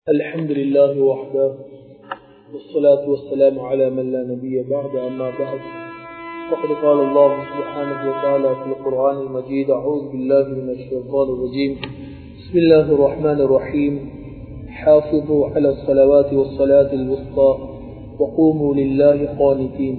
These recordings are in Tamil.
الحمد لله وحده والصلاة والسلام على من لا نبي بعد أما بعد فقد قال الله سبحانه وتعالى في القرآن المجيد أعوذ بالله من الشيطان الرجيم بسم الله الرحمن الرحيم حافظوا على الصلوات والصلاة الوسطى وقوموا لله قانتين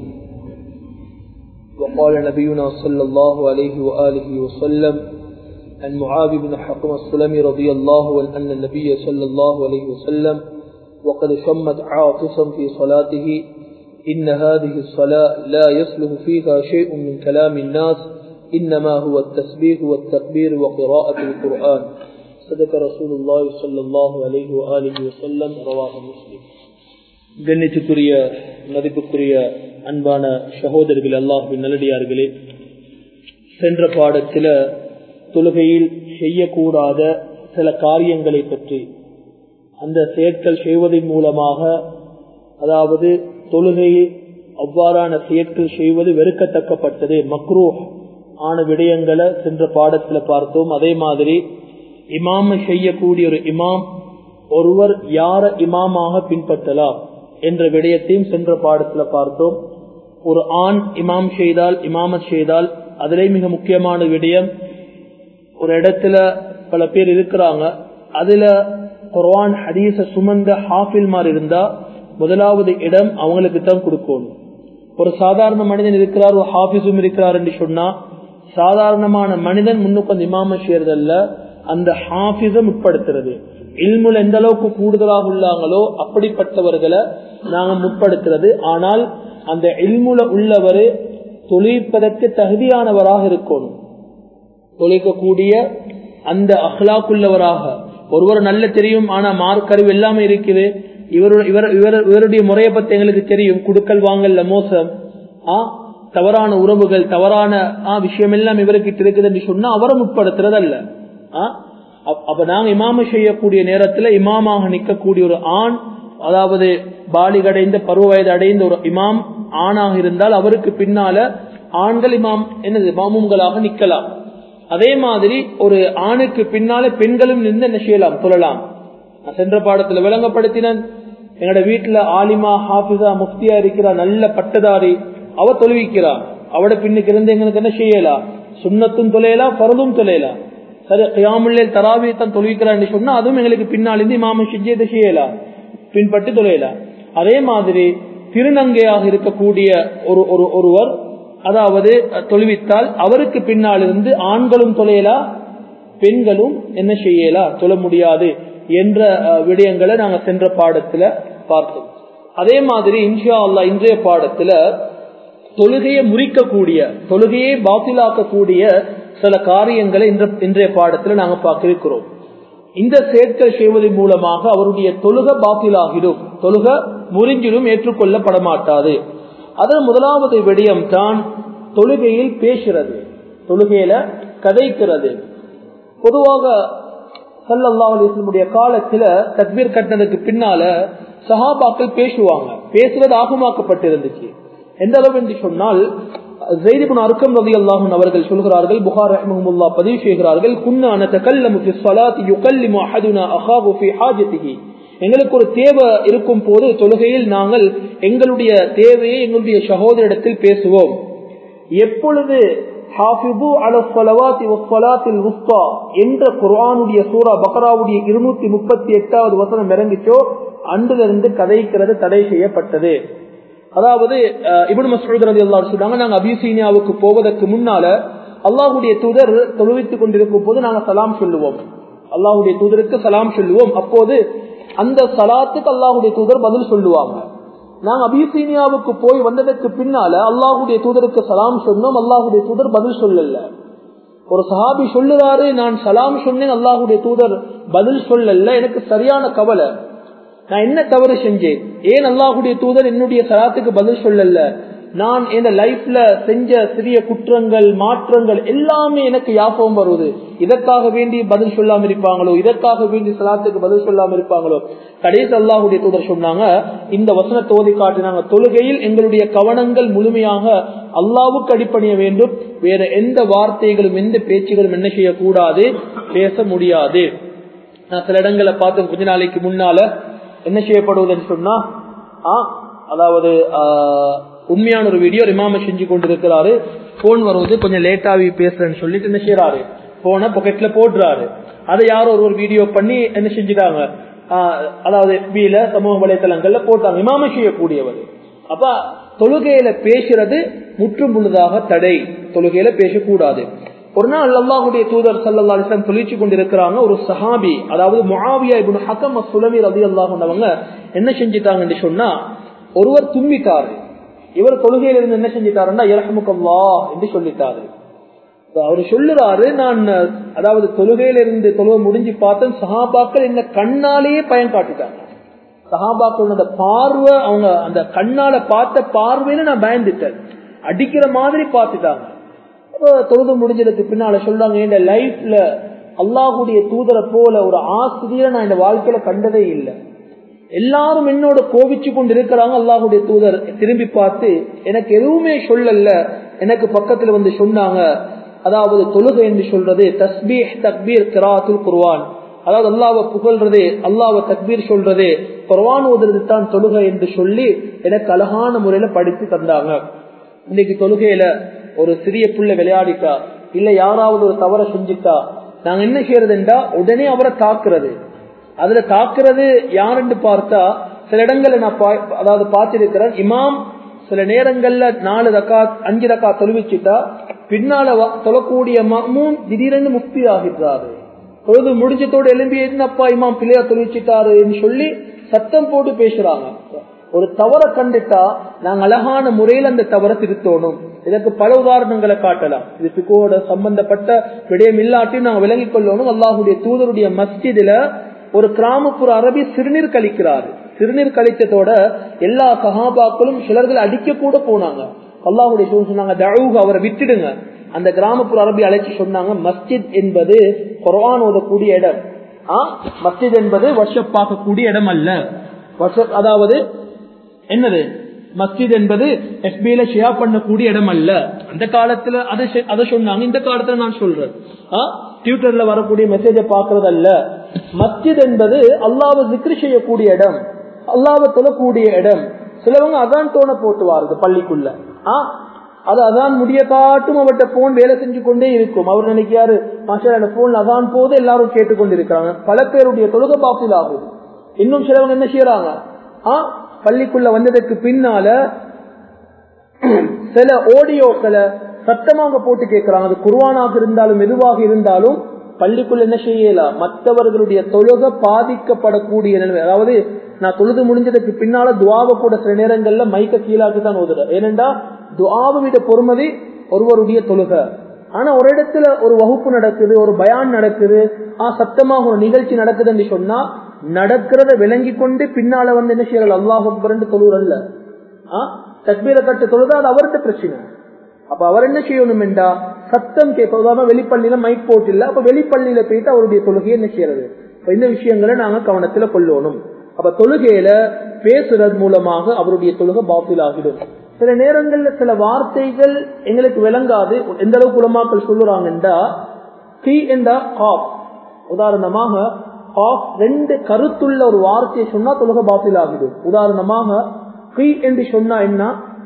وقال نبينا صلى الله عليه وآله وسلم عن معاذ بن حكم السلمي رضي الله عنه أن النبي صلى الله عليه وسلم وقد شمت عاطسا في صلاته إن هذه الصلاة لا يصلح فيها شيء من كلام الناس إنما هو التسبيح والتكبير وقراءة القرآن صدق رسول الله صلى الله عليه وآله وسلم رواه مسلم கண்ணித்துக்குரிய மதிப்புக்குரிய அன்பான சகோதரர்கள் அல்லாஹின் நல்லடியார்களே சென்ற பாடத்தில் தொழுகையில் செய்யக்கூடாத சில காரியங்களை பற்றி அந்த செயற்கள் செய்வதன் மூலமாக அதாவது தொழுகையில் அவ்வாறான செயற்கள் செய்வது வெறுக்கத்தக்கப்பட்டது மக்ரூ ஆன விடயங்களை சென்ற பாடத்தில் பார்த்தோம் அதே மாதிரி இமாம செய்யக்கூடிய ஒரு இமாம் ஒருவர் யார இமாமாக பின்பற்றலாம் என்ற விடயத்தையும் சென்ற பாடத்தில் பார்த்தோம் ஒரு ஆண் இமாம் செய்தால் இமாமத் செய்தால் அதிலே மிக முக்கியமான விடயம் ஒரு இடத்துல பல பேர் இருக்கிறாங்க அதுல குர்வான் ஹதீச சுமந்த ஹாஃபில்மார் இருந்தா முதலாவது இடம் அவங்களுக்கு தான் கொடுக்கணும் ஒரு சாதாரண மனிதன் இருக்கிறார் ஒரு ஹாஃபிஸும் இருக்கிறார் என்று சொன்னா சாதாரணமான மனிதன் முன்னுக்கு அந்த இமாம செய்யறதல்ல அந்த ஹாஃபிஸ முற்படுத்துறது இல்முல் எந்த அளவுக்கு கூடுதலாக உள்ளாங்களோ அப்படிப்பட்டவர்களை நாங்க முற்படுத்துறது ஆனால் அந்த இல்முல உள்ளவர் தொழிற்பதற்கு தகுதியானவராக இருக்கணும் தொழிக்கக்கூடிய அந்த அஹ்லாக்குள்ளவராக ஒருவர் நல்ல தெரியும் ஆனா மார்க்கறிவு எல்லாமே இருக்குது இவருடைய இவர் இவர் இவருடைய முறையை பத்தி எங்களுக்கு தெரியும் குடுக்கல் வாங்கல்ல மோசம் ஆ தவறான உறவுகள் தவறான ஆ விஷயம் எல்லாம் இவருக்கு இருக்குதுன்னு சொன்னா அவரை முற்படுத்துறது அல்ல அப்ப நாங்க இமாம செய்யக்கூடிய நேரத்துல இமாமாக நிற்கக்கூடிய ஒரு ஆண் அதாவது பாலிகடைந்த பருவ வயது அடைந்த ஒரு இமாம் ஆணாக இருந்தால் அவருக்கு பின்னால ஆண்கள் இமாம் என்னது மாமும்களாக நிக்கலாம் அதே மாதிரி ஒரு ஆணுக்கு பின்னால பெண்களும் நின்று என்ன செய்யலாம் சொல்லலாம் சென்ற பாடத்துல விளங்கப்படுத்தினன் எங்கட வீட்டுல ஆலிமா ஹாஃபிஸா முஃப்தியா இருக்கிறா நல்ல பட்டதாரி அவ தொழுவிக்கிறான் அவட பின்னுக்கு இருந்து எங்களுக்கு என்ன செய்யலாம் சுண்ணத்தும் தொலையலாம் பரதும் தொலையலாம் சரி கியாமுல்லே தராவி தான் தொழுவிக்கிறான்னு சொன்னா அதுவும் எங்களுக்கு பின்னால் இருந்து இமாம செஞ்சதை செய்யலாம் பின்பற்றி தொலையலாம் அதே மாதிரி திருநங்கையாக இருக்கக்கூடிய ஒரு ஒரு ஒருவர் அதாவது தொழுவித்தால் அவருக்கு பின்னால் இருந்து ஆண்களும் தொலையலா பெண்களும் என்ன செய்யலா தொழ முடியாது என்ற விடயங்களை நாங்க சென்ற பாடத்துல பார்த்தோம் அதே மாதிரி இன்ஷா அல்லா இன்றைய பாடத்துல தொழுகையை முறிக்கக்கூடிய தொழுகையை பாத்திலாக்கக்கூடிய சில காரியங்களை இன்றைய பாடத்துல நாங்க பார்க்க இருக்கிறோம் இந்த சேர்க்கை செய்வதன் மூலமாக அவருடைய தொழுக பாத்திலாகிடும் தொழுக முறிஞ்சிடும் ஏற்றுக்கொள்ளப்பட மாட்டாது அதன் முதலாவது விடயம் தான் தொழுகையில் பேசுறது தொழுகையில கதைக்கிறது பொதுவாக சல்லல்லா அலிஸ்லமுடைய காலத்துல தத்பீர் கட்டினதுக்கு பின்னால சஹாபாக்கள் பேசுவாங்க பேசுறது ஆகமாக்கப்பட்டிருந்துச்சு எந்த அளவு என்று சொன்னால் ஜெய்திபுன் அருக்கம் ரவி அல்லாஹன் அவர்கள் சொல்கிறார்கள் புகார் ரஹமுல்லா பதிவு செய்கிறார்கள் குன்னான தகல்லமு ஃபி ஸலாத்தி யுகல்லிமு அஹதுனா அஹாஹு ஃபி ஹாஜத்திஹி எங்களுக்கு ஒரு தேவை இருக்கும் போது தொழுகையில் நாங்கள் எங்களுடைய தேவையை எங்களுடைய சகோதரிடத்தில் பேசுவோம் எப்பொழுது என்ற குரானுடைய சூரா பக்ராவுடைய இருநூத்தி முப்பத்தி எட்டாவது வசனம் இறங்கிச்சோ அன்றிலிருந்து கதைக்கிறது தடை செய்யப்பட்டது அதாவது இபன் மசூத் ரவி அல்லா சொல்றாங்க நாங்க அபிசீனியாவுக்கு போவதற்கு முன்னால அல்லாஹுடைய தூதர் தொழுவித்துக் கொண்டிருக்கும் போது நாங்க சலாம் சொல்லுவோம் அல்லாஹுடைய தூதருக்கு சலாம் சொல்லுவோம் அப்போது அந்த சலாத்துக்கு அல்லாஹுடைய தூதர் பதில் சொல்லுவாங்க நாங்க அபிசீனியாவுக்கு போய் வந்ததற்கு பின்னால அல்லாஹுடைய தூதருக்கு சலாம் சொன்னோம் அல்லாஹுடைய தூதர் பதில் சொல்லல ஒரு சஹாபி சொல்லுறாரு நான் சலாம் சொன்னேன் அல்லாஹுடைய தூதர் பதில் சொல்லல எனக்கு சரியான கவலை நான் என்ன தவறு செஞ்சேன் ஏன் அல்லாஹுடைய தூதர் என்னுடைய சலாத்துக்கு பதில் சொல்லல நான் என் லைஃப்ல செஞ்ச சிறிய குற்றங்கள் மாற்றங்கள் எல்லாமே எனக்கு யாபகம் வருவது இதற்காக வேண்டி பதில் சொல்லாம இருப்பாங்களோ இதற்காக வேண்டி சலாத்துக்கு பதில் சொல்லாம இருப்பாங்களோ கடைசி அல்லாஹுடைய தூதர் சொன்னாங்க இந்த வசனத்தை ஓதி காட்டினாங்க தொழுகையில் எங்களுடைய கவனங்கள் முழுமையாக அல்லாவுக்கு அடிப்பணிய வேண்டும் வேற எந்த வார்த்தைகளும் எந்த பேச்சுகளும் என்ன செய்யக்கூடாது பேச முடியாது நான் சில இடங்களை பார்த்தேன் கொஞ்ச நாளைக்கு முன்னால என்ன செய்யப்படுவதுன்னு சொன்னா ஆ, அதாவது ஆ, உண்மையான ஒரு வீடியோ ரிமாம செஞ்சு கொண்டிருக்கிறாரு போன் வருவது கொஞ்சம் லேட்டாவி பேசுறேன்னு சொல்லிட்டு என்ன செய்யறாரு போனை பாக்கெட்ல போடுறாரு அதை யாரோ ஒரு ஒரு வீடியோ பண்ணி என்ன செஞ்சுட்டாங்க ஆ, அதாவது FB-ல சமூக வலைத்தளங்கள்ல போட்டாங்க இமாம செய்யக்கூடியவர் அப்ப தொழுகையில பேசுறது முற்றும் முழுதாக தடை தொழுகையில பேசக்கூடாது ஒரு நாள் அல்லாஹுடைய தூதர் சல்லா அலிஸ்லாம் தொழிற்சி கொண்டிருக்கிறாங்க ஒரு சஹாபி அதாவது முஆவியா இப்னு ஹக்கம் சுலமி ரதி அல்லாஹ் என்ன செஞ்சிட்டாங்கன்னு சொன்னா ஒருவர் தும்பிட்டாரு இவர் தொழுகையில இருந்து என்ன செஞ்சிட்டாருன்னா இரஹமுக்கல்லா என்று சொல்லிட்டாரு அவர் சொல்லுறாரு நான் அதாவது தொழுகையில இருந்து தொழுகை முடிஞ்சு பார்த்தேன் சஹாபாக்கள் என்ன கண்ணாலேயே பயன் காட்டிட்டாங்க சஹாபாக்களோட பார்வை அவங்க அந்த கண்ணால பார்த்த பார்வையில நான் பயந்துட்டேன் அடிக்கிற மாதிரி பார்த்துட்டாங்க அப்ப தொழுது முடிஞ்சதுக்கு பின்னால சொல்றாங்க என் லைஃப்ல அல்லாஹுடைய தூதரை போல ஒரு ஆசிரியரை நான் இந்த வாழ்க்கையில கண்டதே இல்லை எல்லாரும் என்னோட கோபிச்சு கொண்டு இருக்கிறாங்க அல்லாஹுடைய தூதர் திரும்பி பார்த்து எனக்கு எதுவுமே சொல்லல எனக்கு பக்கத்துல வந்து சொன்னாங்க அதாவது தொழுகை என்று சொல்றது தஸ்பீஹ் தக்பீர் கிராத்துல் குர்வான் அதாவது அல்லாவை புகழ்றது அல்லாவை தக்பீர் சொல்றது குர்வான் ஓதுறது தான் தொழுகை என்று சொல்லி எனக்கு அழகான முறையில படித்து தந்தாங்க இன்னைக்கு தொழுகையில ஒரு சிறிய புள்ள விளையாடிட்டா இல்ல யாராவது ஒரு தவற செஞ்சுட்டா நாங்க என்ன செய்யறதுண்டா உடனே அவரை தாக்குறது அதுல தாக்குறது யாருன்னு பார்த்தா சில இடங்கள்ல நான் பா- அதாவது பார்த்திருக்கிறேன் இமாம் சில நேரங்கள்ல நாலு ரக்காத் அஞ்சு ரக்கா தொழுவிச்சுட்டா பின்னால வ- தொழக்கூடிய மமும் திடீரென்று முக்தி ஆகின்றாரு பொழுது முடிஞ்சதோடு எழும்பி என்னப்பா இமாம் பிள்ளையா தொழுவிச்சிட்டாருன்னு சொல்லி சத்தம் போட்டு பேசுறாங்க ஒரு தவற கண்டுட்டா நாங்க அழகான முறையில் அந்த தவற திருத்தணும் இதற்கு பல உதாரணங்களை காட்டலாம் இது பிகோட சம்பந்தப்பட்ட விடயம் இல்லாட்டி நாங்க விளங்கிக் கொள்ளணும் அல்லாஹுடைய தூதருடைய மஸ்ஜிதுல ஒரு கிராமப்புற அரபி சிறுநீர் கழிக்கிறாரு சிறுநீர் கழித்ததோட எல்லா சகாபாக்களும் சிலர்கள் அடிக்க கூட போனாங்க அல்லாஹுடைய தூதர் சொன்னாங்க தழுவு அவரை விட்டுடுங்க அந்த கிராமப்புற அரபி அழைச்சு சொன்னாங்க மஸ்ஜித் என்பது குர்ஆன் ஓதக்கூடிய இடம் ஆ, மஸ்ஜித் என்பது வருஷப் பார்க்கக்கூடிய இடம் அல்ல வருஷ- அதாவது என்னது மஸ்ஜித் என்பது எஃபில ஷேர் பண்ணக்கூடிய இடம் அல்ல அந்த காலத்துல அதை செ- அதை சொன்னாங்க இந்த காலத்துல நான் சொல்றேன் ஆ, ட்விட்டர்ல வரக்கூடிய மெசேஜை பாக்குறது அல்ல மஸ்ஜித் என்பது அல்லாவை zikr செய்யக்கூடிய இடம் அல்லாவை தொழக்கூடிய இடம் சிலவங்க அதான் தோண போட்டுவார்கள் பள்ளிக்குள்ள ஆ அது அதான் முடிய காட்டும் அவர்கிட்ட போன் வேலை செஞ்சு கொண்டே இருக்கும் அவர் நினைக்கிறாரு மாஷா அந்த போன் அதான் போது எல்லாரும் கேட்டுக்கொண்டு இருக்கிறாங்க பல பேருடைய தொழுகை பாப்பில் ஆகும் இன்னும் சிலவங்க என்ன செய்யறாங்க ஆ பள்ளிக்குள்ள வந்ததுக்கு பின்னால சில ஆடியோக்களை சத்தமாக போட்டு கேட்கிறாங்க அது குர்வானாக இருந்தாலும் எதுவாக இருந்தாலும் பள்ளிக்குள்ள என்ன செய்யலாம் மற்றவர்களுடைய தொழுகை பாதிக்கப்படக்கூடிய நிலைமை அதாவது நான் தொழுது முடிஞ்சதுக்கு பின்னால துவாவை கூட சில நேரங்கள்ல மைக்க கீழாக்கு தான் ஓதுறேன் ஏனென்றா துவாவை விட பொறுமதி ஒருவருடைய தொழுகை ஆனா ஒரு இடத்துல ஒரு வகுப்பு நடக்குது ஒரு பயான் நடக்குது ஆ சத்தமாக ஒரு நிகழ்ச்சி நடக்குதுன்னு சொன்னா நடக்கிறத விளங்கி கொண்டு பின்னால வந்து என்ன செய்யறது அல்லாஹ் அக்பர்னு தொழுறல்ல தக்பீரை கட்டு தொழுதா அது அவர்கிட்ட பிரச்சனை அப்ப அவர் என்ன செய்யணும் என்றா சத்தம் கேட்பதாம வெளிப்பள்ளியில மைக் போட்டு இல்ல அப்ப வெளிப்பள்ளியில போயிட்டு அவருடைய தொழுகையை என்ன செய்யறது அப்ப இந்த விஷயங்களை நாங்க கவனத்துல கொள்ளணும் அப்ப தொழுகையில பேசுறது மூலமாக அவருடைய தொழுகை பாப்பில் ஆகிடும் சில நேரங்கள்ல சில வார்த்தைகள் எங்களுக்கு விளங்காது எந்த அளவுக்கு உலமாக்கள் சொல்லுறாங்கன்றா சி என்றா காப் உதாரணமாக காப் ரெண்டு கருத்துள்ள ஒரு வார்த்தையை சொன்னா தொழுகை பாப்பில் ஆகிடும் உதாரணமாக கி என்று சொன்னா என்ன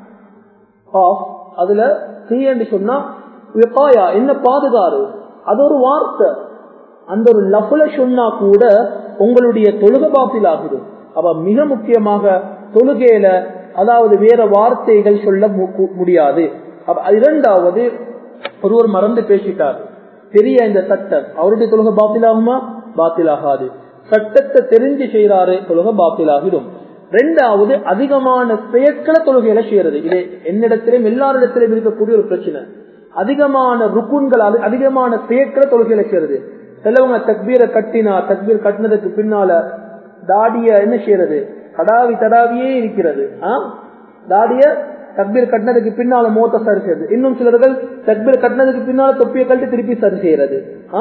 காஃப் அதுல சி என்று சொன்னா விகாயா என்ன பாதுகாரு அது ஒரு வார்த்தை அந்த ஒரு லஃபுல சொன்னா கூட உங்களுடைய தொழுகை பாப்பில் ஆகிடும் அப்ப மிக முக்கியமாக தொழுகையில அதாவது வேற வார்த்தைகள் சொல்ல மு- முடியாது அப்ப இரண்டாவது ஒருவர் மறந்து பேசிட்டார் பெரிய இந்த சட்டம் அவருடைய தொழுகை பாத்திலாகுமா பாத்திலாகாது சட்டத்தை தெரிஞ்சு செய்யறாரு தொழுகை பாத்திலாகிடும் ரெண்டாவது அதிகமான செயற்களை தொழுகையில செய்யறது இது என்னிடத்திலும் எல்லாரிடத்திலும் இருக்கக்கூடிய ஒரு பிரச்சனை அதிகமான ருக்குன்கள் அது- அதிகமான செயற்களை தொழுகையில செய்யறது சிலவங்க தக்பீரை கட்டினா தக்பீர் கட்டினதுக்கு பின்னால தாடிய என்ன செய்யறது கடாவி தடாவியே இருக்கிறது ஆ? தாடிய தக்பீர் கட்டினதுக்கு பின்னால மோத்த சரி செய்யறது இன்னும் சிலர்கள் தக்பீர் கட்டினதுக்கு பின்னால தொப்பியை கழட்டி திருப்பி சரி செய்யறது ஆ?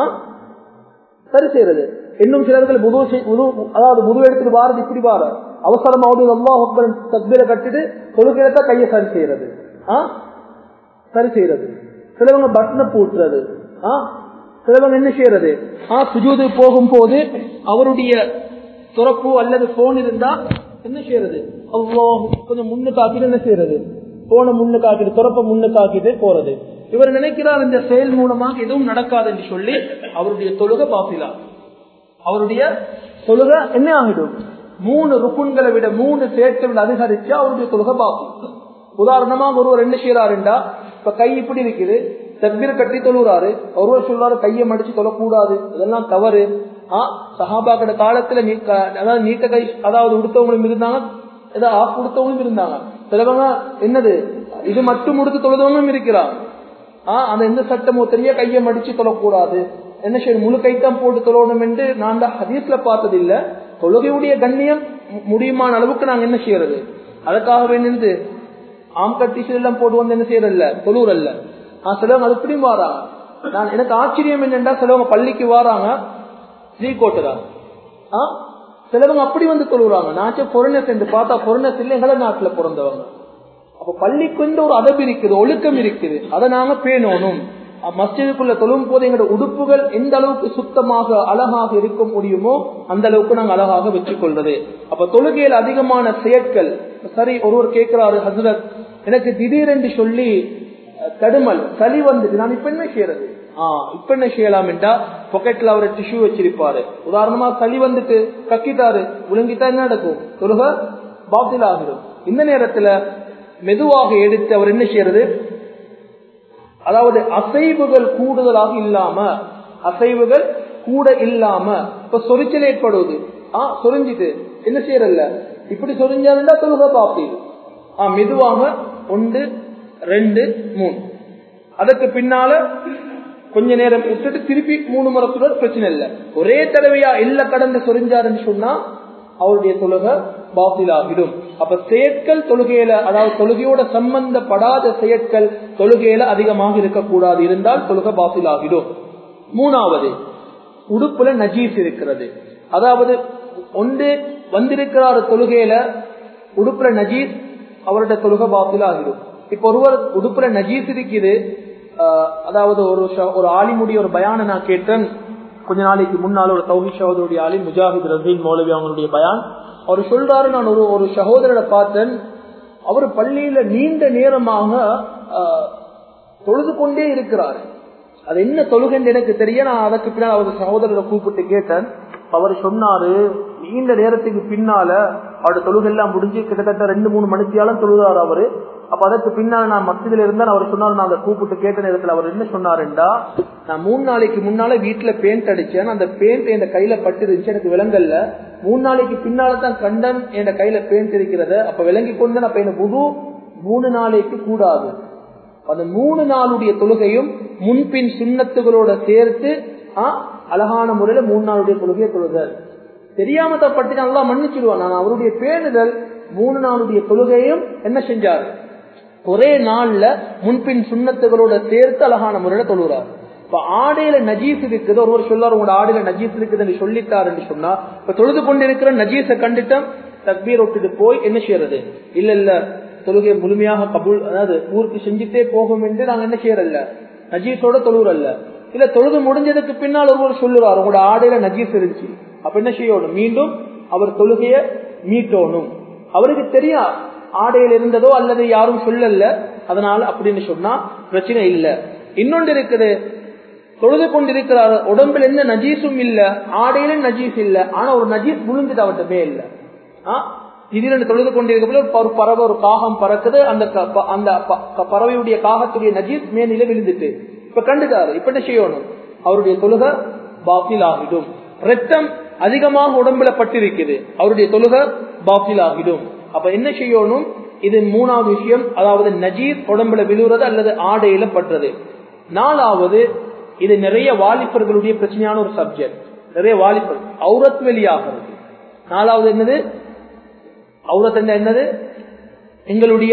சரி செய்யறது இன்னும் சிலர்கள் புது செய்- புது- அதாவது புது எடுத்துட்டு வாரது இப்படி வார அவசரமாவது அல்லாஹ் அக்பர் தக்பீரை கட்டிட்டு தொழுகையில கையை சரி செய்யறது ஆ? சரி செய்யறது சிலவங்க பட்டனை பூட்டுறது ஆ? சிலவங்க என்ன செய்யறது ஆ சுஜூது போகும்போது அவருடைய துறப்பு அல்லது போன் இருந்தா என்ன செய்யறது அல்லாஹ் கொஞ்சம் முன்னுக்காக்கிட்டு என்ன செய்யறது போன முன்னுக்காக்கிட்டு துறப்ப முன்னுக்காக்கிட்டு போறது இவர் நினைக்கிறார் இந்த செயல் மூலமாக எதுவும் நடக்காது என்று சொல்லி அவருடைய தொழுகை பாப்பிலா அவருடைய தொழுகை என்ன ஆகிடும் மூணு ருக்குன்களை விட மூணு சேர்த்தை விட அதிகரிச்சு அவருடைய தொழுகை பாப்பி உதாரணமாக ஒருவர் என்ன செய்யறாருண்டா இப்ப கை இப்படி இருக்குது தக்பீர் கட்டி தொழுகிறாரு ஒருவர் சொல்றாரு கையை மடிச்சு தொழக்கூடாது இதெல்லாம் தவறு ஆஹ் சஹாபாக்கட காலத்துல நீக்க அதாவது நீட்ட கை அதாவது உடுத்தவங்களும் இருந்தாங்க ஏதாவது ஆஃப் கொடுத்தவங்களும் இருந்தாங்க சிலவங்க என்னது இது மட்டும் உடுத்து தொழுதவங்களும் இருக்கிறாங்க ஆஹ் அந்த எந்த சட்டமோ தெரிய கையை மடிச்சு தொழக்கூடாது என்ன செய்யணும் முழு கைத்தான் போட்டு தொழணும் என்று நான் தான் ஹதீஸ்ல பார்த்தது இல்ல தொழுகையுடைய கண்ணியம் முடியுமான அளவுக்கு நாங்க என்ன செய்யறது அதுக்காக வேண்டியது ஆம் கட்டிஷன் எல்லாம் போட்டு வந்து என்ன செய்யறதில்ல தொழுறல்ல ஆஹ் சிலவங்க அது இப்படியும் வாராங்க நான் எனக்கு ஆச்சரியம் என்னென்றா சிலவங்க பள்ளிக்கு வாராங்க ஸ்ரீ கோட்டுதான் ஆஹ் சிலவங்க அப்படி வந்து தொழுறாங்க நாச்சும் பொருணஸ் என்று பார்த்தா பொருணஸ் இல்லை எங்களை நாட்டுல பிறந்தவங்க அப்ப பள்ளிக்கு ஒரு அதபு இருக்குது ஒழுக்கம் இருக்குது அதை நாங்க பேணணும் மஸ்ஜிதுக்குள்ள தொழும் போது எங்களோட உடுப்புகள் எந்த அளவுக்கு சுத்தமாக அழகாக இருக்க முடியுமோ அந்த அளவுக்கு நாங்க அழகாக வச்சுக் கொள்றது அப்ப தொழுகையில் அதிகமான செயற்கள் சரி ஒருவர் கேட்கிறாரு ஹசரத் எனக்கு திடீரென்று சொல்லி தடுமல் சளி வந்துட்டு நான் இப்ப என்ன செய்யறது ஆஹ் இப்ப என்ன செய்யலாம் என்றா பொக்கெட்ல அவர் டிஷ்யூ வச்சிருப்பாரு உதாரணமா சளி வந்துட்டு கக்கிட்டாரு விழுங்கிட்டா என்ன நடக்கும் தொழுக பாத்தில் ஆகிடும் இந்த நேரத்துல மெதுவாக எடுத்து அவர் என்ன செய்யறது அதாவது அசைவுகள் கூடுதலாக இல்லாம அசைவுகள் கூட இல்லாம இப்ப சொரிச்சல் ஏற்படுவது ஆஹ் சொரிஞ்சிட்டு என்ன செய்யறல்ல இப்படி சொரிஞ்சாருந்தா தொழுக பாப்பீங்க ஆஹ் மெதுவாக ஒன்று ரெண்டு மூணு அதுக்கு பின்னால கொஞ்ச நேரம் விட்டுட்டு திருப்பி மூணு முறை கூட பிரச்சனை இல்லை ஒரே தடவையா இல்ல கடந்து சொரிஞ்சாருன்னு சொன்னா அவருடைய தொழுகை பாத்திலாகிடும் அப்ப செயற்கள் தொழுகையில அதாவது தொழுகையோட சம்பந்தப்படாத செயற்கள் தொழுகையில அதிகமாக இருக்கக்கூடாது இருந்தால் தொழுகை பாத்திலாகிடும் மூணாவது உடுப்புல நஜீஸ் இருக்கிறது அதாவது ஒன்று வந்திருக்கிறார் தொழுகையில உடுப்புல நஜீஸ் அவருடைய தொழுகை பாத்திலாகிடும் இப்ப ஒருவர் உடுப்புல நஜீஸ் இருக்குது அதாவது ஒரு ஒரு ஆலிமுடைய ஒரு பயான நான் கேட்டேன் கொஞ்ச நாளைக்கு முன்னால ஒரு தௌஹி சகோதரருடைய ஆலி முஜாஹித் ரசீல் மௌலவி அவங்களுடைய பயான் அவர் சொல்றாரு நான் ஒரு ஒரு சகோதரரை பார்த்தேன் அவர் பள்ளியில நீண்ட நேரமாக தொழுது கொண்டே இருக்கிறார் அது என்ன தொழுகைன்னு எனக்கு தெரிய நான் அதற்கு பின்னால் அவர் சகோதரரை கூப்பிட்டு கேட்டேன் அவர் சொன்னாரு நீண்ட நேரத்துக்கு பின்னால அவருடைய தொழுகை எல்லாம் முடிஞ்சு கிட்டத்தட்ட ரெண்டு மூணு மணித்தியாலும் தொழுகிறார் அவரு அப்ப அதற்கு பின்னால நான் மத்தியில் இருந்தால் அவர் சொன்னார் நான் அதை கூப்பிட்டு கேட்ட நேரத்தில் அவர் என்ன சொன்னாருண்டா நான் மூணு நாளைக்கு முன்னால வீட்டுல பெயிண்ட் அடிச்சேன் அந்த பெயிண்ட் என் கையில பட்டு இருந்துச்சு எனக்கு விலங்கல்ல மூணு நாளைக்கு பின்னால தான் கண்டன் என் கையில பெயிண்ட் இருக்கிறத அப்ப விளங்கி கொண்டு அப்ப என்ன புது மூணு நாளைக்கு கூடாது அந்த மூணு நாளுடைய தொழுகையும் முன்பின் சுண்ணத்துகளோட சேர்த்து அழகான முறையில மூணு நாளுடைய தொழுகையை தொழுக தெரியாம தப்பட்டு நல்லா மன்னிச்சிடுவான் நான் அவருடைய பேணுதல் மூணு நாளுடைய தொழுகையும் என்ன செஞ்சாரு ஒரே நாள்ல முன்பின் சுண்ணத்துகளோட சேர்த்து அழகான முறையில தொழுகிறார் இப்ப ஆடையில நஜீஸ் இருக்குது ஒருவர் சொல்லார் உங்களோட ஆடையில நஜீஸ் இருக்குதுன்னு சொல்லிட்டாருன்னு சொன்னா இப்ப தொழுது கொண்டிருக்கிற நஜீஸை கண்டுட்டோம் தக்பீர் விட்டுட்டு போய் என்ன செய்யறது இல்ல இல்ல தொழுகை முழுமையாக கபூல் அதாவது பூர்த்தி செஞ்சுட்டே போகும் என்று நாங்க என்ன செய்யறல்ல நஜீஸோட தொழுகிறல்ல இல்ல தொழுது முடிஞ்சதுக்கு பின்னால் ஒருவர் சொல்லுறாரு உங்களோட ஆடையில நஜீஸ் இருந்துச்சு அப்ப என்ன செய்யணும் மீண்டும் அவர் தொழுகைய மீட்டோணும் அவருக்கு தெரியா ஆடையில் இருந்ததோ அல்லது யாரும் சொல்லல அதனால அப்படின்னு சொன்னா பிரச்சனை இல்ல இன்னொன்று இருக்குது தொழுது கொண்டிருக்கிறார் உடம்புல எந்த நஜீஸும் இல்ல ஆடையில நஜீஸ் இல்ல ஆனா ஒரு நஜீஸ் விழுந்துட்டு அவர்கிட்ட இல்ல திடீரென்று தொழுது கொண்டிருக்க ஒரு பறவை ஒரு காகம் பறக்குது அந்த அந்த பறவையுடைய காகத்துடைய நஜீஸ் மேனில விழுந்துட்டு இப்ப கண்டுட்டாரு இப்ப என்ன செய்யணும் அவருடைய தொழுகை பாத்தில் ஆகிடும் ரத்தம் அதிகமாக உடம்புல பட்டிருக்குது அவருடைய தொழுகை பாத்தில் ஆகிடும் அப்ப என்ன செய்யணும் இது மூணாவது விஷயம் அதாவது நஜீர் உடம்புல விழுறது அல்லது ஆடையில பற்றது நாலாவது இது நிறைய வாலிபர்களுடைய பிரச்சனையான ஒரு சப்ஜெக்ட் நிறைய வாலிபர் அவுரத் வெளியாகிறது நாலாவது என்னது அவுரத் என்னது எங்களுடைய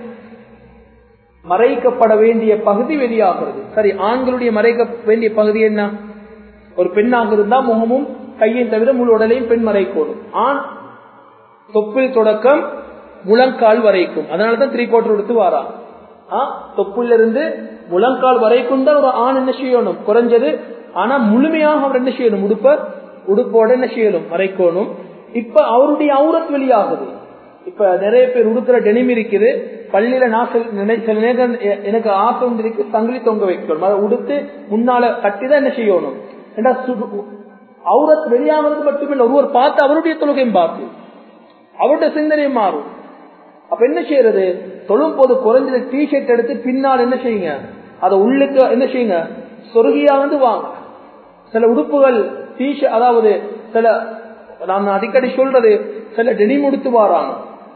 மறைக்கப்பட வேண்டிய பகுதி வெளியாகிறது சரி ஆண்களுடைய மறைக்க வேண்டிய பகுதி என்ன ஒரு பெண்ணாக இருந்தா முகமும் கையும் தவிர முழு உடலையும் பெண் மறைக்கணும் ஆண் தொப்பில் தொடக்கம் முழங்கால் வரைக்கும் அதனாலதான் த்ரீ குவார்டர் எடுத்து வாரா தொப்புல இருந்து முழங்கால் வரைக்கும் தான் ஒரு ஆண் என்ன செய்யணும் குறைஞ்சது ஆனா முழுமையாக அவர் என்ன செய்யணும் உடுப்ப உடுப்போட என்ன செய்யணும் மறைக்கணும் இப்ப அவருடைய அவுரத் வெளியாகுது இப்ப நிறைய பேர் உடுக்கிற டெனிம் இருக்குது பள்ளியில நான் சில நினை- சில நேரம் எ- எனக்கு ஆசை ஒன்று இருக்கு சங்கிலி தொங்க வைக்கணும் அதை உடுத்து முன்னால கட்டிதான் என்ன செய்யணும் ஏண்டா சு- அவுரத் வெளியாகிறது மட்டுமில்லை ஒருவர் பார்த்து அவருடைய தொழுகையும் பார்த்து அவருடைய சிந்தனையும் மாறும் அப்ப என்ன செய்யறது தொழும் போது குறைஞ்சது டிஷர்ட் எடுத்து பின்னால் என்ன செய்யுங்க அதை உள்ளுக்கு என்ன செய்யுங்க சொருகியா வந்து வாங்க சில உடுப்புகள் டிஷர்ட் அதாவது சில நான் அடிக்கடி சொல்றது சில டெனிம் உடுத்து வாராங்க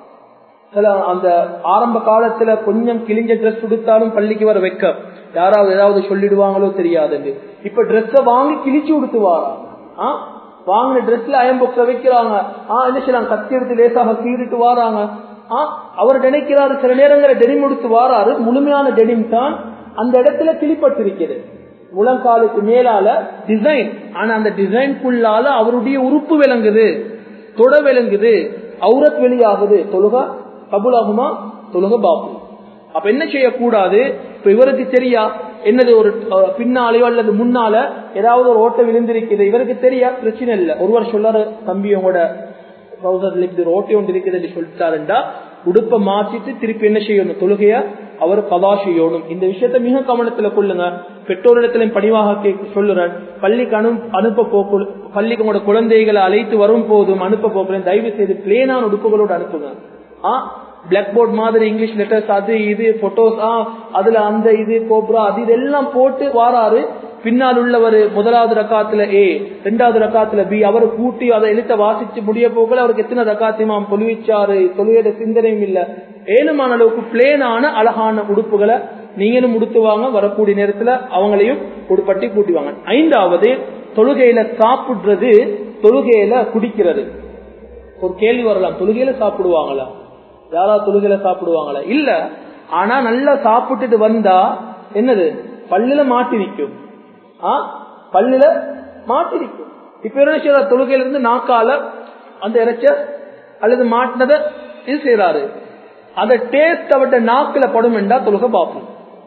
சில அந்த ஆரம்ப காலத்துல கொஞ்சம் கிழிஞ்ச ட்ரெஸ் உடுத்தாலும் பள்ளிக்கு வர வைக்க யாராவது ஏதாவது சொல்லிடுவாங்களோ தெரியாதுன்னு இப்ப ட்ரெஸ்ஸ வாங்கி கிழிச்சு உடுத்து வாராங்க ஆ? வாங்கின ட்ரெஸ்ல அயம்பொக்க வைக்கிறாங்க ஆ என்ன செய்யலாம் கத்தி எடுத்து லேசாக கீறிட்டு வாராங்க ஆ அவர் நினைக்கிறாரு சில நேரங்களில் டெனிம் உடுத்து வாராரு முழுமையான டெனிம் தான் அந்த இடத்துல கிளிப்பட்டிருக்கிறது முழங்காலுக்கு மேலால டிசைன் ஆனா அந்த டிசைன்குள்ளால அவருடைய உறுப்பு விளங்குது தொட விளங்குது அவுரத் வெளியாகுது தொழுக கபுலாகுமா தொழுக பாபு அப்ப என்ன செய்யக்கூடாது இப்ப இவருக்கு தெரியா என்னது ஒரு அஹ், பின்னாலேயோ அல்லது முன்னால ஏதாவது ஒரு ஓட்டை விழுந்திருக்குது இவருக்கு தெரியா பிரச்சனை இல்லை ஒருவர் சொல்லாரு தம்பி உங்களோட ட்ரௌசர்ல இப்படி ஒரு ஓட்டை ஒன்று இருக்குது என்று சொல்லிட்டாருண்டா உடுப்பை மாற்றிட்டு திருப்பி என்ன செய்யணும் தொழுகைய அவர் கதா செய்யணும் இந்த விஷயத்த மிக கவனத்துல கொள்ளுங்க பெற்றோரிடத்திலும் பணிவாக கேட்க சொல்லுறேன் பள்ளிக்கு அனு அனுப்ப போக்கு பள்ளிக்கு உங்களோட குழந்தைகளை அழைத்து வரும் போதும் அனுப்ப போக்குறேன் தயவு செய்து பிளேனான உடுப்புகளோடு அனுப்புங்க ஆ பிளாக் போர்ட் மாதிரி இங்கிலீஷ் லெட்டர்ஸ் அது இது போட்டோஸ் ஆ அதுல அந்த இது கோப்ரா அது இதெல்லாம் போட்டு வாராரு பின்னால் உள்ளவர் முதலாவது ரக்காத்துல ஏ ரெண்டாவது ரக்காத்துல பி அவர் கூட்டி அதை எழுத்த வாசிச்சு முடிய போகல அவருக்கு எத்தனை ரக்காத்தியமாம் தொழுவிச்சாரு தொழுகையோட சிந்தனையும் இல்ல ஏழுமான அளவுக்கு பிளேனான அழகான உடுப்புகளை நீங்களும் உடுத்துவாங்க வரக்கூடிய நேரத்துல அவங்களையும் உடுப்பட்டி கூட்டிவாங்க ஐந்தாவது தொழுகையில சாப்பிடுறது தொழுகையில குடிக்கிறது ஒரு கேள்வி வரலாம் தொழுகையில சாப்பிடுவாங்களா யாராவது தொழுகையில சாப்பிடுவாங்களா இல்ல ஆனா நல்லா சாப்பிட்டுட்டு வந்தா என்னது பல்லுல மாட்டி நிற்கும் ஆ பல்லுல மாட்டி நிற்கும் இப்ப என்ன செய்யற தொழுகையில இருந்து நாக்கால அந்த இறைச்ச அல்லது மாட்டினத இது செய்யறாரு அந்த டேஸ்ட் அவட்ட நாக்குல படும் என்றா தொழுகை பார்ப்போம்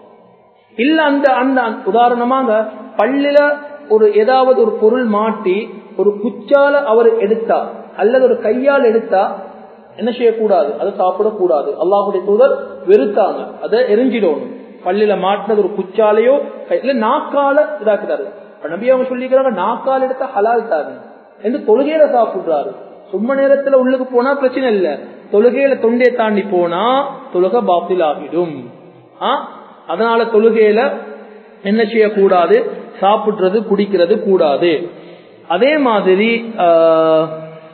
இல்ல அந்த அந்த உதாரணமாக பள்ளில ஒரு ஏதாவது ஒரு பொருள் மாட்டி ஒரு குச்சால அவர் எடுத்தா அல்லது ஒரு கையால் எடுத்தா என்ன செய்யக்கூடாது அதை சாப்பிடக்கூடாது அல்லாஹுடைய தூதர் வெறுத்தாங்க அதை எரிஞ்சிடணும் பள்ளியில மாட்டினது ஒரு குச்சாலையோ கை- இல்ல நாக்கால இதாக்குறாரு இப்ப நபி அவங்க சொல்லிக்கிறாங்க நாக்கால் எடுத்தா ஹலால் தாங்க என்று தொழுகையில சாப்பிடுறாரு சும்ம நேரத்துல உள்ளுக்கு போனா பிரச்சனை இல்ல தொழுகையில தொண்டையை தாண்டி போனா தொழுகை பாத்தில் ஆகிடும் ஆ? அதனால தொழுகையில என்ன செய்யக்கூடாது சாப்பிடுறது குடிக்கிறது கூடாது அதே மாதிரி ஆஹ்,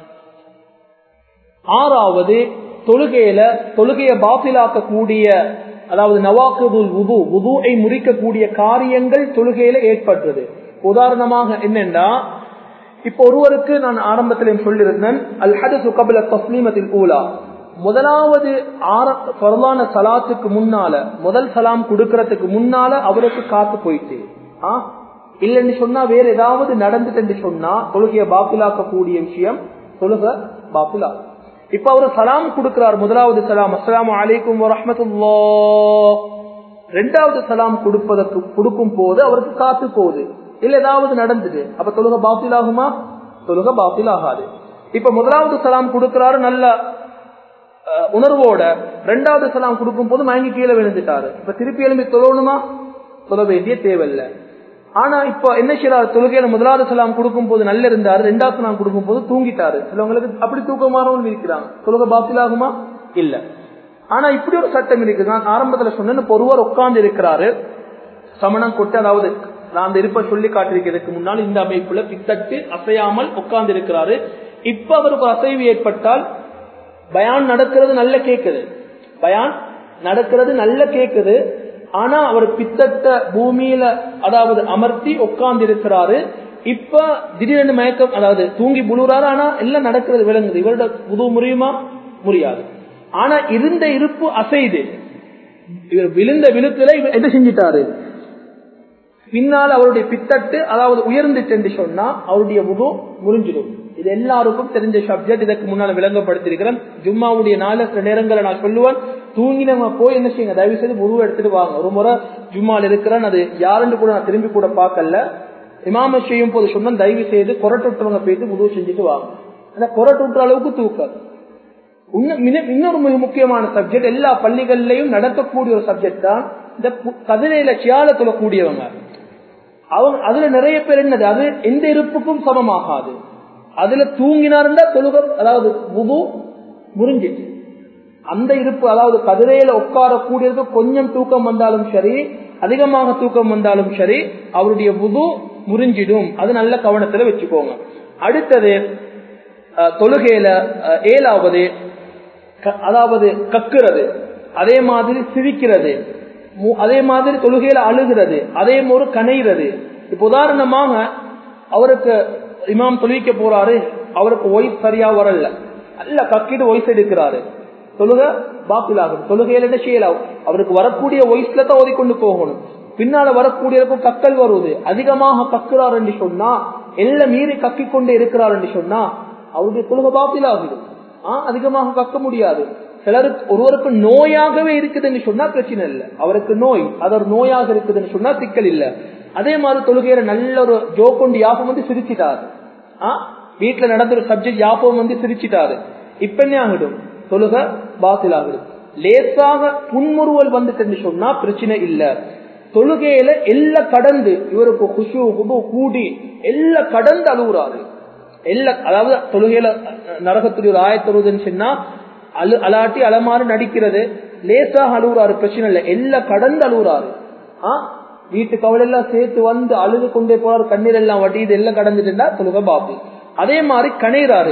ஆறாவது தொழுகையில தொழுகையை பாத்திலாக்கக்கூடிய அதாவது நவாக்குதுல் உது உதுவை முறிக்கக்கூடிய காரியங்கள் தொழுகையில ஏற்படுறது உதாரணமாக என்னென்னா இப்ப ஒருவருக்கு நான் ஆரம்பத்திலையும் சொல்லியிருந்தேன் அல் ஹதசு கபில தஸ்லீமத்தில் ஊலா முதலாவது ஆர பரவான சலாத்துக்கு முன்னால முதல் சலாம் கொடுக்கறதுக்கு முன்னால அவருக்கு காத்து போயிட்டு ஆ இல்லைன்னு சொன்னா வேற ஏதாவது நடந்துட்டு சொன்னா தொழுகைய பாப்பிலாக்கக்கூடிய விஷயம் தொழுக பாப்பிலா இப்ப அவரு சலாம் கொடுக்கிறார் முதலாவது சலாம் அஸ்ஸலாமு அலைக்கும் வரஹ்மத்துல்லா ரெண்டாவது சலாம் கொடுப்பதற்கு கொடுக்கும் போது அவருக்கு காத்து போகுது இல்ல ஏதாவது நடந்தது அப்ப தொழுக பாத்தில் ஆகுமா தொழுக பாத்தில் ஆகாது இப்ப முதலாவது சலாம் கொடுக்கிறாரு நல்ல அஹ், உணர்வோட ரெண்டாவது சலாம் கொடுக்கும் போது மயங்கி கீழே விழுந்துட்டாரு இப்ப திருப்பி எழும்பி தொழணுமா தொழ வேண்டிய தேவையில்லை ஆனா இப்ப என்ன செய்யறாரு தொழுகையில முதலாவது சலாம் கொடுக்கும் போது நல்ல இருந்தாரு ரெண்டாவது சலாம் கொடுக்கும் போது தூங்கிட்டாரு சிலவங்களுக்கு அப்படி தூக்கமாறவும் இருக்கிறாங்க தொழுக பாத்தில் ஆகுமா இல்ல ஆனா இப்படி ஒரு சட்டம் இருக்குது நான் ஆரம்பத்துல சொன்னேன் இப்ப ஒருவர் உட்கார்ந்து இருக்கிறாரு சமணம் கொட்டு அதாவது நான் அந்த இருப்ப சொல்லி காட்டிருக்கிறதுக்கு முன்னால் இந்த அமைப்புல பித்தட்டு அசையாமல் உட்கார்ந்து இருக்கிறாரு இப்ப அவருக்கு ஒரு அசைவு ஏற்பட்டால் பயான் நடக்கிறது நல்ல கேக்குது பயான் நடக்கிறது நல்ல கேக்குது ஆனா அவர் பித்தட்ட பூமியில அதாவது அமர்த்தி உட்கார்ந்து இருக்கிறாரு இப்ப திடீரென்று மயக்கம் அதாவது தூங்கி புழுறாரு ஆனா எல்லாம் நடக்கிறது விளங்குது இவரோட புது முறியுமா முடியாது ஆனா இருந்த இருப்பு அசைது இவர் விழுந்த விழுத்துல இவர் என்ன செஞ்சிட்டாரு பின்னால் அவருடைய பித்தட்டு அதாவது உயர்ந்துச்சு என்று சொன்னா அவருடைய முது முறிஞ்சிடும் இது எல்லாருக்கும் தெரிஞ்ச சப்ஜெக்ட் இதற்கு முன்னால விளங்கப்படுத்திருக்கிறேன் ஜும்மாவுடைய நாலு சில நேரங்களை நான் சொல்லுவேன் தூங்கினவங்க போய் என்ன செய்யுங்க தயவு செய்து முருவை எடுத்துட்டு வாங்க ஒரு முறை ஜும்மால இருக்கிறேன் அது யாருன்னு கூட நான் திரும்பி கூட பார்க்கல இமாம செய்யும் போது சொன்னா தயவு செய்து கொரட்டுற்றவங்க போயிட்டு உதவு செஞ்சுட்டு வாங்க அந்த கொரட்டுற்ற அளவுக்கு தூக்கம் இன்னொரு மிக முக்கியமான சப்ஜெக்ட் எல்லா பள்ளிகள்லயும் நடத்தக்கூடிய ஒரு சப்ஜெக்ட் தான் இந்த கதிரையில சியால தொழக்கூடியவங்க அவங்க அதுல நிறைய பேர் என்னது அது எந்த இருப்புக்கும் சமமாகாது அதுல தூங்கினாருந்தா தொழுகம் அதாவது புது முறிஞ்சிட்டு அந்த இருப்பு அதாவது கதிரையில உட்காரக்கூடியது கொஞ்சம் தூக்கம் வந்தாலும் சரி அதிகமாக தூக்கம் வந்தாலும் சரி அவருடைய புது முறிஞ்சிடும் அது நல்ல கவனத்துல வச்சுக்கோங்க அடுத்தது தொழுகையில ஏழாவது அதாவது கக்குறது அதே மாதிரி சிரிக்கிறது அதே மாதிரி தொழுகையில அழுகிறது அதே மாதிரி கனைகிறது இப்ப உதாரணமாக அவருக்கு இமாம் தொழுவிக்க போறாரு அவருக்கு ஒய்ஸ் சரியா வரல நல்ல கக்கிட்டு ஒய்ஸ் எடுக்கிறாரு தொழுக பாப்பிலாகும் தொழுகையில என்ன செய்யலாம் அவருக்கு வரக்கூடிய ஒய்ஸ்ல தான் ஓதிக்கொண்டு போகணும் பின்னால வரக்கூடியவருக்கும் கக்கல் வருவது அதிகமாக கக்குறார் என்று சொன்னா எல்லாம் மீறி கக்கிக் கொண்டே இருக்கிறார் என்று சொன்னா அவருடைய தொழுக பாப்பிலாகிடும் ஆஹ் அதிகமாக கக்க முடியாது சிலருக்கு ஒருவருக்கு நோயாகவே இருக்குதுன்னு சொன்னா பிரச்சனை இல்லை அவருக்கு நோய் அது ஒரு நோயாக இருக்குதுன்னு சொன்னா சிக்கல் இல்ல அதே மாதிரி தொழுகையில நல்ல ஒரு ஜோக்கொண்டு யாபம் வந்து சிரிச்சிட்டாரு ஆஹ் வீட்டுல நடந்த ஒரு சப்ஜெக்ட் யாபம் வந்து சிரிச்சிட்டாரு இப்ப என்ன ஆகிடும் தொழுக பாத்தில் ஆகிடும் லேசாக புன்முறுவல் வந்துட்டு சொன்னா பிரச்சனை இல்ல தொழுகையில எல்லாம் கடந்து இவருக்கு குஷு குபு கூடி எல்லாம் கடந்து அழுகுறாரு எல்லா அதாவது தொழுகையில நரகத்துடைய ஒரு ஆயத்தருவதுன்னு சொன்னா அழு அலாட்டி அலமாறு நடிக்கிறது லேசாக அழுகுறாரு பிரச்சனை இல்லை எல்லாம் கடந்து அழுகுறாரு ஆஹ் வீட்டு கவலை எல்லாம் சேர்த்து வந்து அழுது கொண்டே போறாரு கண்ணீர் எல்லாம் வட்டி இது எல்லாம் கடந்துட்டு இருந்தா தொழுக பாபு அதே மாதிரி கணைறாரு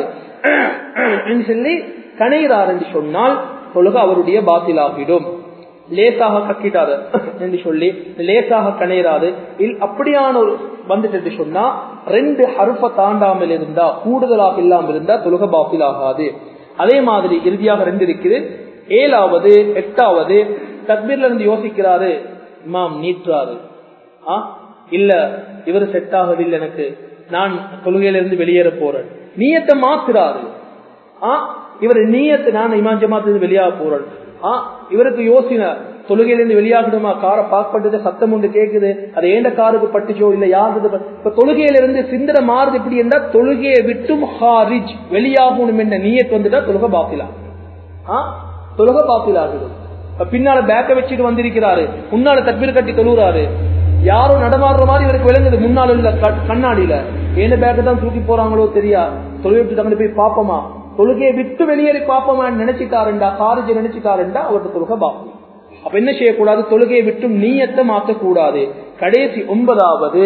சொல்லி கணைறாரு என்று சொன்னால் தொழுக அவருடைய பாத்திலாகிடும் லேசாக கக்கிட்டாரு என்று சொல்லி லேசாக கணைறாரு அப்படியான ஒரு வந்துட்டு சொன்னா ரெண்டு ஹருப்ப தாண்டாமல் இருந்தா கூடுதலாக இல்லாமல் இருந்தா தொழுக பாத்தில் ஆகாது அதே மாதிரி இறுதியாக ரெண்டு இருக்குது ஏழாவது எட்டாவது தக்பீர்ல இருந்து யோசிக்கிறாரு இமாம் நீட்டுறாரு ஆ இல்ல இவர் செட் ஆகவில்லை எனக்கு நான் தொழுகையில இருந்து வெளியேற போறேன் நீயத்தை மாத்துறாரு ஆ இவர் நீயத்தை நான் இமாம் ஜமாத்திலிருந்து வெளியாக போறேன் ஆ இவருக்கு யோசின தொழுகையிலிருந்து வெளியாகணுமா காரை பார்க் பண்றது சத்தம் ஒன்று கேக்குது அது ஏண்ட காருக்கு பட்டுச்சோ இல்ல யாருக்கு இப்ப தொழுகையில இருந்து சிந்தனை மாறுது எப்படி என்றா தொழுகையை விட்டும் ஹாரிஜ் வெளியாகணும் என்ற நீயத்து வந்துட்டா தொழுக பாத்திலா ஆ தொழுக பாத்திலாகுது பின்னால பேக்க வச்சுட்டு வந்திருக்கிறாரு முன்னால தக்பீர் கட்டி தொழுகிறாரு யாரும் நடமாடுற மாதிரி இவருக்கு விளங்குது முன்னால இல்ல கண்ணாடியில ஏன பேக்க தான் தூக்கி போறாங்களோ தெரியா தொழுகை விட்டு போய் பாப்போமா தொழுகையை விட்டு வெளியேறி பாப்போமா நினைச்சிட்டாருண்டா காரிஜ நினைச்சிட்டாருண்டா அவருக்கு தொழுக பாப்போம் அப்ப என்ன செய்யக்கூடாது தொழுகையை விட்டும் நீயத்தை மாற்றக்கூடாது கடைசி ஒன்பதாவது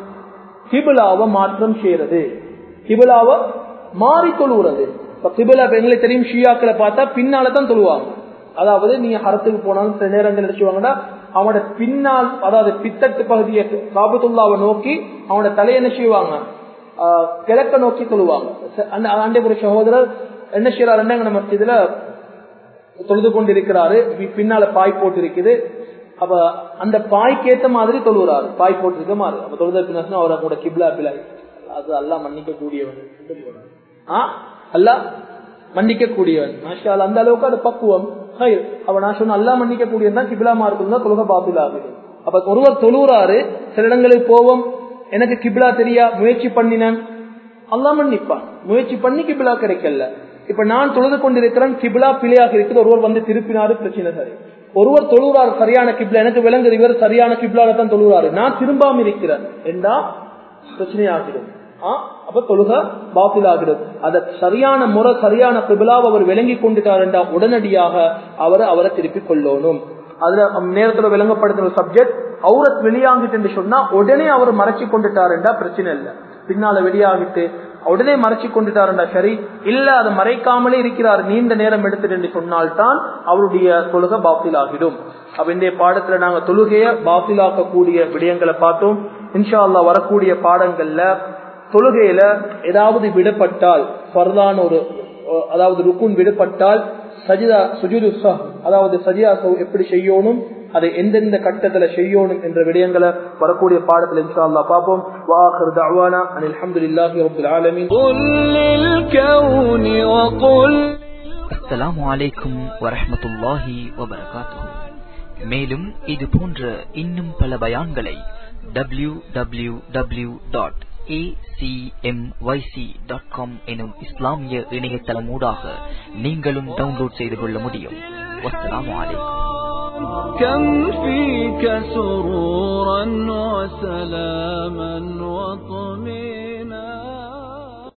கிபிலாவை மாற்றம் செய்யறது கிபிலாவை மாறி தொழுகிறது இப்ப கிபிலா எங்களுக்கு தெரியும் ஷியாக்களை பார்த்தா பின்னாலதான் தொழுவாங்க அதாவது நீங்க ஹரத்துக்கு போனாலும் சில நேரங்கள் நினைச்சுவாங்கன்னா அவனோட பின்னால் அதாவது பித்தட்டு பகுதியை காபத்துல்லாவை நோக்கி அவனோட தலையை என்ன செய்வாங்க கிழக்க நோக்கி தொழுவாங்க அந்த ஆண்டேபுர சகோதரர் என்ன செய்யறாரு நம்ம இதுல தொழுது கொண்டிருக்கிறாரு பின்னால பாய் போட்டு இருக்குது அப்ப அந்த பாய்க்கு ஏத்த மாதிரி தொழுகிறாரு பாய் போட்டு இருக்க மாதிரி அப்ப தொழுத அவரை கூட கிப்லா பிலாய் அது எல்லாம் மன்னிக்க கூடியவன் அல்ல மன்னிக்க கூடியவன் மாஷால் அந்த அளவுக்கு அது பக்குவம் அவ நான் சொன்ன அல்லா மன்னிக்க கூடியவன் தான் கிபிலா மார்க்கும் தான் தொழுக பாபில் ஆகுது அப்ப ஒருவர் தொழுகிறாரு சில இடங்களுக்கு போவோம் எனக்கு கிபிலா தெரியா முயற்சி பண்ணினேன் அல்லா மன்னிப்பான் முயற்சி பண்ணி கிபிலா கிடைக்கல இப்ப நான் தொழுது கொண்டிருக்கிறேன் கிபிலா பிழையாக இருக்குது ஒருவர் வந்து திருப்பினாரு பிரச்சனை சரி ஒருவர் தொழுகிறார் சரியான கிப்லா எனக்கு விளங்குது இவர் சரியான கிப்லால தான் தொழுகிறாரு நான் திரும்பாம இருக்கிறேன் என்றா பிரச்சனையாகிடும் அப்ப தொழுக பாத்தில் ஆகிடும் அத சரியான முறை சரியான கிபிலாவை அவர் விளங்கி கொண்டுட்டார் என்றா உடனடியாக அவர் அவரை திருப்பிக் கொள்ளணும் அதுல நேரத்துல விளங்கப்படுத்துற சப்ஜெக்ட் அவுரத் வெளியாகிட்டு என்று சொன்னா உடனே அவர் மறைச்சு கொண்டுட்டார் என்றா பிரச்சனை இல்லை பின்னால வெளியாகிட்டு உடனே மறைச்சு கொண்டுட்டாருண்டா சரி இல்ல அதை மறைக்காமலே இருக்கிறார் நீண்ட நேரம் எடுத்துட்டு என்று சொன்னால்தான் அவருடைய தொழுகை பாஃபில் ஆகிடும் அப்ப இந்த பாடத்துல நாங்க தொழுகைய பாஃபிலாக்கக்கூடிய விடயங்களை பார்த்தோம் இன்ஷா அல்லா வரக்கூடிய பாடங்கள்ல தொழுகையில ஏதாவது விடப்பட்டால் பரதான ஒரு அதாவது ருக்குன் விடுபட்டால் சஜிதா சுஜுது அதாவது சஜிதா எப்படி செய்யணும் அதை எந்தெந்த கட்டத்துல செய்யணும் என்ற விடயங்களை வரக்கூடிய பாடத்துல இன்ஷா அல்லா பார்ப்போம் வாஹர் தஅவானா அனில் ஹம்துலில்லாஹி ரப்பில் ஆலமீன் قل للكون وقل அஸ்ஸலாமு அலைக்கும் வரஹ்மத்துல்லாஹி வபரகாத்துஹு மேலும் இது போன்ற இன்னும் பல பயான்களை W W W dot dot com எனும் இஸ்லாமிய இணையதளமூடாக நீங்களும் டவுன்லோட் செய்து கொள்ள முடியும் வஸ்ஸலாமு அலைக்கும் كم فيك سرورا وسلاما وطمئنا